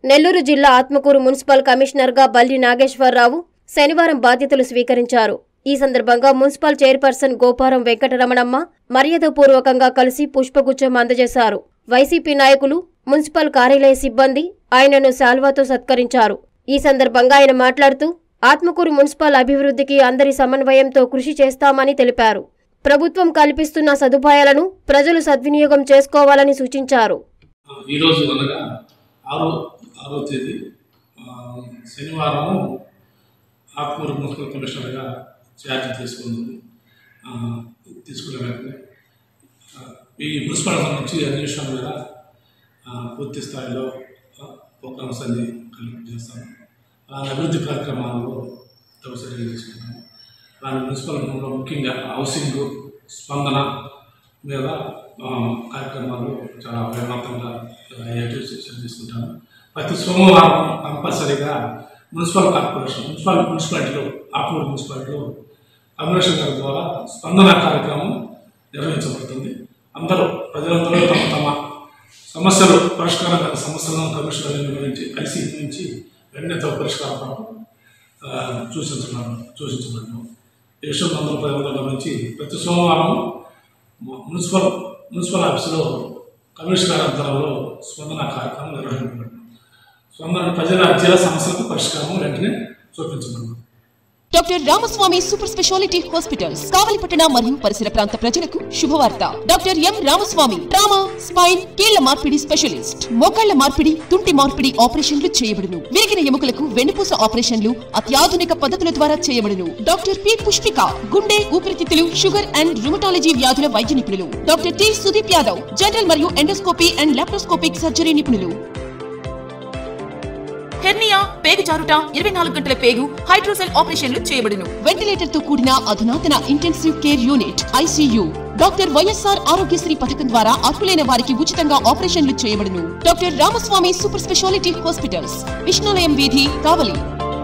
నెల్లూరు జిల్లా ఆత్మకూరు మున్సిపల్ కమిషనర్గా బల్లి నాగేశ్వరరావు శనివారం బాధ్యతలు స్వీకరించారు ఈ సందర్భంగా మున్సిపల్ చైర్పర్సన్ గోపారం వెంకటరమణమ్మ మర్యాదపూర్వకంగా కలిసి పుష్పగుచ్చం అందజేశారు వైసీపీ నాయకులు మున్సిపల్ కార్యాలయ సిబ్బంది ఆయనను శాల్వాతో సత్కరించారు ఈ సందర్భంగా ఆయన మాట్లాడుతూ ఆత్మకూరు మున్సిపల్ అభివృద్ధికి అందరి సమన్వయంతో కృషి చేస్తామని తెలిపారు ప్రభుత్వం కల్పిస్తున్న సదుపాయాలను ప్రజలు సద్వినియోగం చేసుకోవాలని సూచించారు ఈరోజు అనగా ఆరో ఆరో తేదీ ఆ, శనివారం ఆత్మూరు మున్సిపల్ కమిషనర్గా ఛార్జ్ తీసుకుంది ఆ, తీసుకున్న వెంటనే ఆ, ఈ మున్సిపల్ సంబంధించి అన్ని విషయాల మీద ఆ, పూర్తి స్థాయిలో ప్రోగ్రామ్స్ అన్ని కలిపి చేస్తాము అలాగే అభివృద్ధి కార్యక్రమాల్లో తప్పనిసరిగా తీసుకుంటాము అలాగే మున్సిపల్ రంగంలో ముఖ్యంగా హౌసింగ్ స్పందన మీద ఆ, కార్యక్రమాలు చాలా వేగవంతంగా అయ్యేట్టు చర్చలు తీసుకుంటాము ప్రతి సోమవారం కంపల్సరీగా మున్సిపల్ కార్పొరేషన్ మున్సిపల్ మున్సిపాలిటీలో ఆపూర్ మున్సిపాలిటీలో కమిషన్ గారి ద్వారా స్పందన కార్యక్రమం నిర్వహించబడుతుంది అందరూ ప్రజలందరూ తమ తమ సమస్యలు పరిష్కారం గల సమస్యలను కమిషనర్ నిర్వహించి కలిసి నిర్వహించి వెంటనే తమ పరిష్కారం కొరకు ఆ, సూచించడం సూచించబడడం ఈ విషయం అందరూ ప్రజలందరూ గమనించి ప్రతి సోమవారం ము- మున్సిపల్ మున్సిపల్ ఆఫీసులో కమిషనర్ ఆధ్వర్యంలో స్పందన కార్యక్రమం నిర్వహించబడింది స్పందన ప్రజల అర్జీల సమస్యలకు పరిష్కారం వెంటనే చూపించబడింది doctor Ramaswamy super speciality hospitals కావలిపట్టణ మరియు పరిసర ప్రాంత ప్రజలకు శుభవార్త doctor M Ramaswamy trauma spine కీళ్ల మార్పిడి స్పెషలిస్ట్ మోకాళ్ల మార్పిడి తుంటి మార్పిడి ఆపరేషన్లు చేయబడును విరిగిన ఎముకలకు వెన్నుపూస ఆపరేషన్లు అత్యాధునిక పద్ధతుల ద్వారా చేయబడును డాక్టర్ పి పుష్పిక గుండె ఊపిరితిత్తులు షుగర్ అండ్ రుమటాలజీ వ్యాధుల వైద్య నిపుణులు doctor T Sudeep Yadav general మరియు ఎండోస్కోపీ అండ్ లాప్రోస్కోపిక్ సర్జరీ నిపుణులు హెర్నియా పేగు జారుట ఇరవై నాలుగు గంటల పేగు హైడ్రోసెల్ ఆపరేషన్లు చేయబడును వెంటిలేటర్ తో కూడిన అధునాతన intensive care unit ICU doctor YSR Aarogyasri పథకం ద్వారా అర్హులైన వారికి ఉచితంగా ఆపరేషన్లు చేయబడును doctor Ramaswamy super speciality hospitals Vishnulayam వీధి కావలి